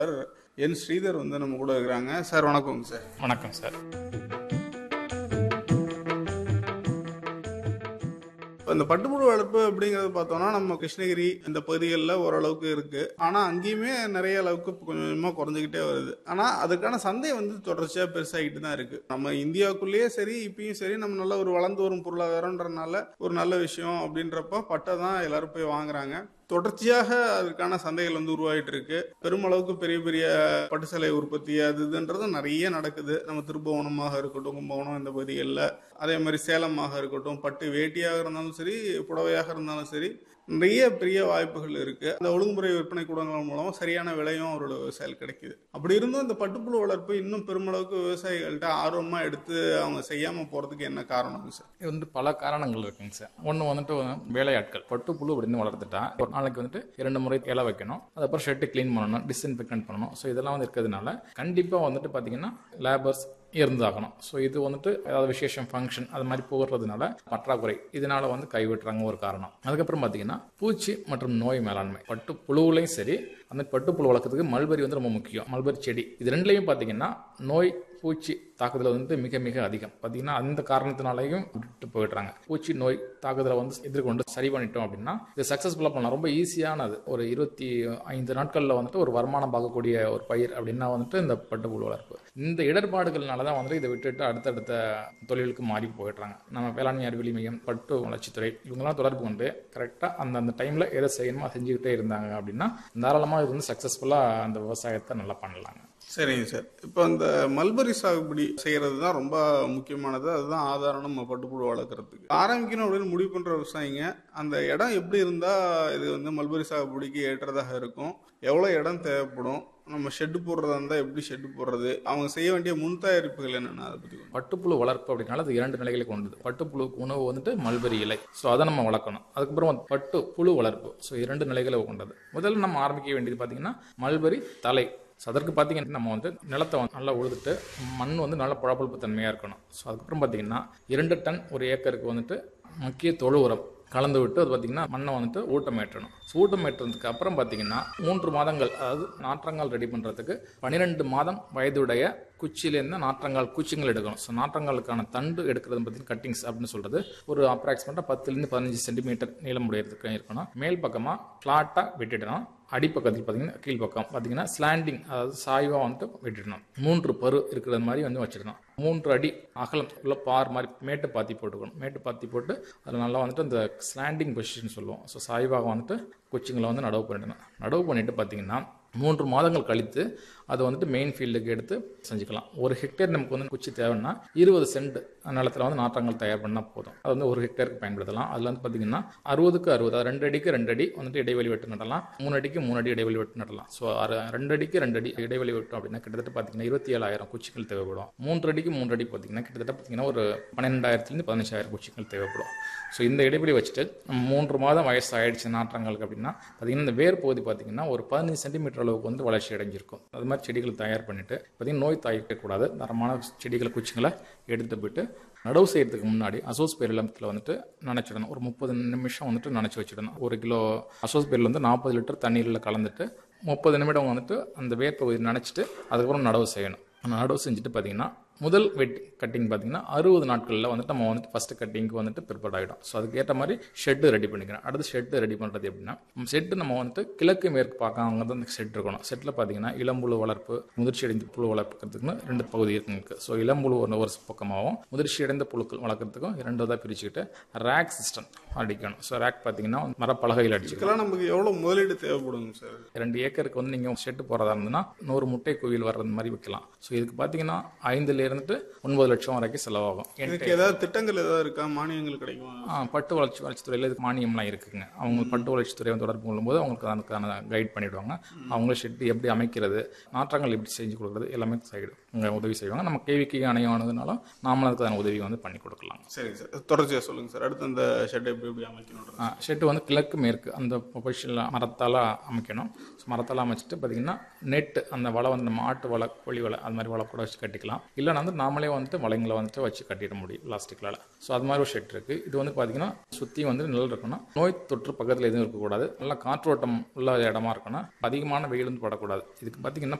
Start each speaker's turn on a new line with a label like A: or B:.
A: sir என் ஸ்ரீதர் வந்து நம்ம கூட இருக்கிறாங்க சார் வணக்கங்க சார்
B: வணக்கம் சார்
A: இப்போ இந்த பட்டுப்புழு வளர்ப்பு அப்படிங்கறது பார்த்தோம்னா நம்ம கிருஷ்ணகிரி இந்த பகுதிகளில் ஓரளவுக்கு இருக்கு ஆனா அங்கேயுமே நிறைய அளவுக்கு இப்ப கொஞ்சம் கொஞ்சமா குறைஞ்சிக்கிட்டே வருது ஆனா அதுக்கான சந்தை வந்து தொடர்ச்சியா பெருசாகிட்டு தான் இருக்கு நம்ம இந்தியாவுக்குள்ளேயே சரி இப்பயும் சரி நம்ம நல்ல ஒரு வளர்ந்து வரும் பொருளாதாரம்ன்றனால ஒரு நல்ல விஷயம் அப்படின்றப்ப பட்டை தான் எல்லாரும் போய் வாங்குறாங்க தொடர்ச்சியாக அதுக்கான சந்தைகள் வந்து உருவாகிட்டு இருக்கு பெருமளவுக்கு பெரிய பெரிய பட்டு சேலை உற்பத்தி அது இதுன்றது நிறைய நடக்குது நம்ம திருப்புவனமாக இருக்கட்டும் கும்பகோணம் இந்த பகுதிகளில் அதே மாதிரி சேலமாக இருக்கட்டும் பட்டு வேட்டியாக இருந்தாலும் சரி புடவையாக இருந்தாலும் சரி நிறைய பெரிய வாய்ப்புகள் இருக்கு அந்த ஒழுங்குமுறை விற்பனை கூடங்கள் மூலம் சரியான விலையும் அவரோட விவசாயிகள் கிடைக்குது அப்படி இருந்தும் இந்த பட்டுப்புழு வளர்ப்பு இன்னும் பெருமளவுக்கு விவசாயிகள்கிட்ட ஆர்வமா எடுத்து அவங்க செய்யாம போறதுக்கு என்ன காரணம் சார்
B: இது வந்து பல காரணங்கள் இருக்குங்க சார் ஒன்று வந்துட்டு வேலையாட்கள் பட்டு புழு அப்படின்னு வளர்த்துட்டா ஒரு நாளைக்கு வந்துட்டு இரண்டு முறை இலை வைக்கணும் அதுக்கப்புறம் ஷெட்டு க்ளீன் பண்ணணும் டிஸ்இன்ஃபெக்டன்ட் பண்ணணும் ஸோ இதெல்லாம் வந்து இருக்கிறதுனால கண்டிப்பாக வந்துட்டு பார்த்தீங்கன்னா லேபர்ஸ் இருந்தாகணும் ஸோ இது வந்துட்டு ஏதாவது விசேஷம் ஃபங்க்ஷன் அது மாதிரி போடுறதுனால பற்றாக்குறை இதனால வந்து கைவிட்டுறாங்க ஒரு காரணம் அதுக்கப்புறம் பார்த்தீங்கன்னா பூச்சி மற்றும் நோய் மேலாண்மை பட்டு புழுவுலையும் சரி அந்த பட்டு புழு வளர்க்கறதுக்கு மல்பரி வந்து ரொம்ப முக்கியம் மல்பரி செடி இது ரெண்டுலையும் பார்த்தீங்கன்னா நோய் பூச்சி தாக்குதல் வந்து மிக மிக அதிகம் பார்த்தீங்கன்னா அந்த காரணத்தினாலையும் விட்டு போயிடுறாங்க பூச்சி நோய் தாக்குதலை வந்து எதிர்கொண்டு சரி பண்ணிட்டோம் அப்படின்னா இது சக்ஸஸ்ஃபுல்லாக பண்ணலாம் ரொம்ப ஈஸியானது ஒரு இருபத்தி ஐந்து நாட்களில் வந்துட்டு ஒரு வருமானம் பார்க்கக்கூடிய ஒரு பயிர் அப்படின்னா வந்துட்டு இந்த பட்டுப்புழு வளர்ப்பு இந்த இடர்பாடுகள்னால தான் வந்துட்டு இதை விட்டுட்டு அடுத்தடுத்த தொழிலுக்கு மாறி போயிடுறாங்க நம்ம வேளாண்மை அறிவியல் மையம் பட்டு வளர்ச்சித்துறை இவங்கெல்லாம் தொடர்பு கொண்டு கரெக்டாக அந்த அந்த டைமில் எதை செய்யணுமோ அதை செஞ்சுக்கிட்டே இருந்தாங்க அப்படின்னா தாராளமாக இது வந்து சக்ஸஸ்ஃபுல்லாக அந்த விவசாயத்தை நல்லா பண்ணலாங்க
A: சரிங்க சார் இப்போ இந்த மல்பரி சாகுபடி செய்யறது தான் ரொம்ப முக்கியமானது அதுதான் ஆதாரம் நம்ம பட்டுப்புழு வளர்க்குறதுக்கு ஆரம்பிக்கணும் அப்படின்னு முடிவு பண்ற விவசாயிங்க அந்த இடம் எப்படி இருந்தா இது வந்து மல்பரி சாகுபடிக்கு ஏற்றதாக இருக்கும் எவ்வளோ இடம் தேவைப்படும் நம்ம ஷெட்டு போடுறதா இருந்தால் எப்படி ஷெட்டு போடுறது அவங்க செய்ய வேண்டிய முன் தயாரிப்புகள் என்னென்ன அதை பற்றி கொஞ்சம்
B: பட்டுப்புழு வளர்ப்பு அப்படின்னால அது இரண்டு நிலைகளை கொண்டது பட்டுப்புழுக்கு உணவு வந்துட்டு மல்பெரி இலை ஸோ அதை நம்ம வளர்க்கணும் அதுக்கப்புறம் வந்து பட்டு புழு வளர்ப்பு ஸோ இரண்டு நிலைகளை கொண்டது முதல்ல நம்ம ஆரம்பிக்க வேண்டியது பார்த்தீங்கன்னா மல்பெரி தலை ஸோ அதற்கு பார்த்தீங்கன்னா நம்ம வந்து நிலத்தை வந்து நல்லா உழுதுட்டு மண் வந்து நல்ல பழப்பழுப்பு தன்மையாக இருக்கணும் ஸோ அதுக்கப்புறம் பார்த்தீங்கன்னா இரண்டு டன் ஒரு ஏக்கருக்கு வந்துட்டு முக்கிய தொழு உரம் கலந்து விட்டு அது பார்த்தீங்கன்னா மண்ணை வந்துட்டு ஊட்டமேற்றணும் ஸோ ஊட்டமேற்றதுக்கு அப்புறம் பார்த்தீங்கன்னா மூன்று மாதங்கள் அதாவது நாற்றங்கால் ரெடி பண்ணுறதுக்கு பன்னிரெண்டு மாதம் வயதுடைய குச்சியிலேருந்து நாற்றங்கால் குச்சிங்கள் எடுக்கணும் ஸோ நாற்றங்காலுக்கான தண்டு எடுக்கிறது பார்த்தீங்கன்னா கட்டிங்ஸ் அப்படின்னு சொல்கிறது ஒரு அப்ராக்சிமேட்டாக பத்துலேருந்து பதினஞ்சு சென்டிமீட்டர் நீளம் உடையறதுக்கு இருக்கணும் மேல் பக்கமாக ஃப்ளாட்டாக விட்டுடணும் அடிப்பக்கத்தில் பார்த்தீங்கன்னா கீழ்ப்பக்கம் பார்த்தீங்கன்னா ஸ்லாண்டிங் அதாவது சாய்வாக வந்துட்டு விட்டுடணும் மூன்று பரு இருக்கிற மாதிரி வந்து வச்சிடணும் மூன்று அடி அகலம் உள்ள பார் மாதிரி மேட்டு பாத்தி போட்டுக்கணும் மேட்டு பாத்தி போட்டு அதில் நல்லா வந்துட்டு அந்த ஸ்லாண்டிங் பொசிஷன் சொல்லுவோம் ஸோ சாய்வாக வந்துட்டு குச்சிங்களை வந்து நடவு பண்ணிடணும் நடவு பண்ணிட்டு பார்த்தீங்கன்னா மூன்று மாதங்கள் கழித்து அதை வந்துட்டு மெயின் ஃபீல்டுக்கு எடுத்து செஞ்சுக்கலாம் ஒரு ஹெக்டேர் நமக்கு வந்து குச்சி தேவைன்னா இருபது சென்ட் நிலத்தில் வந்து நாற்றங்கள் தயார் பண்ணால் போதும் அது வந்து ஒரு ஹெக்டேருக்கு பயன்படுத்தலாம் அதில் வந்து பார்த்தீங்கன்னா அறுபதுக்கு அறுபது அதாவது ரெண்டு அடிக்கு ரெண்டு அடி வந்துட்டு இடைவெளி வெட்டு நடலாம் மூணு அடிக்கு மூணு அடி இடைவெளி வெட்டு நடலாம் ஸோ ரெண்டு அடிக்கு ரெண்டு அடி இடைவெளி வெட்டும் அப்படின்னா கிட்டத்தட்ட பார்த்தீங்கன்னா இருபத்தி ஏழாயிரம் குச்சிகள் தேவைப்படும் மூன்று அடிக்கு மூன்று அடி பார்த்தீங்கன்னா கிட்டத்தட்ட பார்த்தீங்கன்னா ஒரு பன்னெண்டாயிரத்துலேருந்து பதினஞ்சாயிரம் குச்சிகள் தேவைப்படும் ஸோ இந்த இடைவெளி வச்சுட்டு மூன்று மாதம் வயசு ஆயிடுச்சு நாற்றங்களுக்கு அப்படின்னா பார்த்தீங்கன்னா இந்த வேர் பகுதி பார்த்தீங்கன்னா ஒரு பதினஞ்சு சென்டிமீட்டர் அளவுக்கு வந்து வளர்ச்சி அடைஞ்சிருக்கும் அது மாதிரி செடிகளை தயார் பண்ணிட்டு பார்த்தீங்கன்னா நோய் தாய்க்கக்கூடாது தரமான செடிகளை குச்சிங்களை எடுத்துட்டு போயிட்டு நடவு செய்யறதுக்கு முன்னாடி அசோஸ் பேரிலத்தில் வந்துட்டு நினச்சிடணும் ஒரு முப்பது நிமிஷம் வந்துட்டு நினச்சி வச்சிடணும் ஒரு கிலோ அசோஸ் பேரில் வந்து நாற்பது லிட்டர் தண்ணீரில் கலந்துட்டு முப்பது நிமிடம் வந்துட்டு அந்த வேர் பகுதி நினச்சிட்டு அதுக்கப்புறம் நடவு செய்யணும் நடவு செஞ்சுட்டு பார்த்தீங்கன்னா முதல் வெட் கட்டிங் பார்த்தீங்கன்னா அறுபது நாட்களில் வந்துட்டு நம்ம வந்துட்டு ஃபஸ்ட்டு கட்டிங்க்கு வந்துட்டு ப்ரிப்பேர் ஆகிடும் ஸோ அதுக்கு ஏற்ற மாதிரி ஷெட்டு ரெடி பண்ணிக்கிறோம் அடுத்து ஷெட்டு ரெடி பண்ணுறது எப்படின்னா ஷெட்டு நம்ம வந்துட்டு கிழக்கு மேற்கு பார்க்காம தான் அந்த ஷெட் இருக்கணும் ஷெட்டில் பார்த்தீங்கன்னா இளம்புழு வளர்ப்பு முதிர்ச்சி அடைந்த புழு வளர்ப்புறதுக்குன்னு ரெண்டு பகுதி இருக்குங்க ஸோ இளம்புழு ஒரு ஒரு பக்கமாகவும் முதிர்ச்சி அடைந்த புழுக்கள் வளர்க்குறதுக்கும் இரண்டாவதாக பிரிச்சுக்கிட்டு ரேக் சிஸ்டம் அடிக்கணும் ஸோ ரேக் பார்த்தீங்கன்னா மரப்பலகையில் அடிச்சுக்கலாம்
A: இதுக்கெல்லாம் நமக்கு எவ்வளோ முதலீடு தேவைப்படுங்க சார்
B: ரெண்டு ஏக்கருக்கு வந்து நீங்கள் ஷெட்டு போகிறதா இருந்ததுன்னா நூறு முட்டை குயில் வர்றது மாதிரி வைக்கலாம் ஸோ இதுக்கு பார்த்தீங்கன்னா ஐந்துல இருந்துட்டு ஒன்பது லட்சம் வரைக்கும் செலவாகும்
A: இதுக்கு ஏதாவது திட்டங்கள் ஏதாவது இருக்கா மானியங்கள் கிடைக்குமா
B: ஆ, பட்டு வளர்ச்சி வளர்ச்சித்துறையில் இதுக்கு மானியம்லாம் இருக்குங்க அவங்க பட்டு வளர்ச்சித்துறை வந்து தொடர்பு கொள்ளும்போது அவங்களுக்கு அதுக்கான கைட் பண்ணிவிடுவாங்க அவங்களே ஷெட்டு எப்படி அமைக்கிறது நாற்றங்கள் எப்படி செஞ்சு கொடுக்குறது எல்லாமே சைடு இங்கே உதவி செய்வாங்க நம்ம கேவிக்கு அணையானதுனாலும் நாமளும் அதுக்கான உதவி வந்து பண்ணி கொடுக்கலாம்
A: சரிங்க சார் தொடர்ச்சியாக சொல்லுங்கள் சார் அடுத்து அந்த ஷெட்டை எப்படி எப்படி அமைக்கணும்
B: ஷெட்டு வந்து கிழக்கு மேற்கு அந்த பொசிஷனில் மரத்தால் அமைக்கணும் ஸோ மரத்தால் அமைச்சிட்டு பார்த்தீங்கன்னா நெட் அந்த வலை வந்து நம்ம ஆட்டு வலை கோழி வலை அது மாதிரி வலை கூட வச்சு கட்டிக்கலாம் இல்லை இல்லைனா வந்து நாமளே வந்துட்டு வலைங்களை வந்துட்டு வச்சு கட்டிட முடியும் பிளாஸ்டிக்லால் ஸோ அது மாதிரி ஒரு ஷெட் இருக்குது இது வந்து பார்த்தீங்கன்னா சுற்றி வந்து நிழல் இருக்கணும் நோய் தொற்று பக்கத்தில் எதுவும் இருக்கக்கூடாது நல்லா காற்றோட்டம் உள்ள இடமா இருக்கணும் அதிகமான வெயில் வந்து படக்கூடாது இதுக்கு பார்த்தீங்கன்னா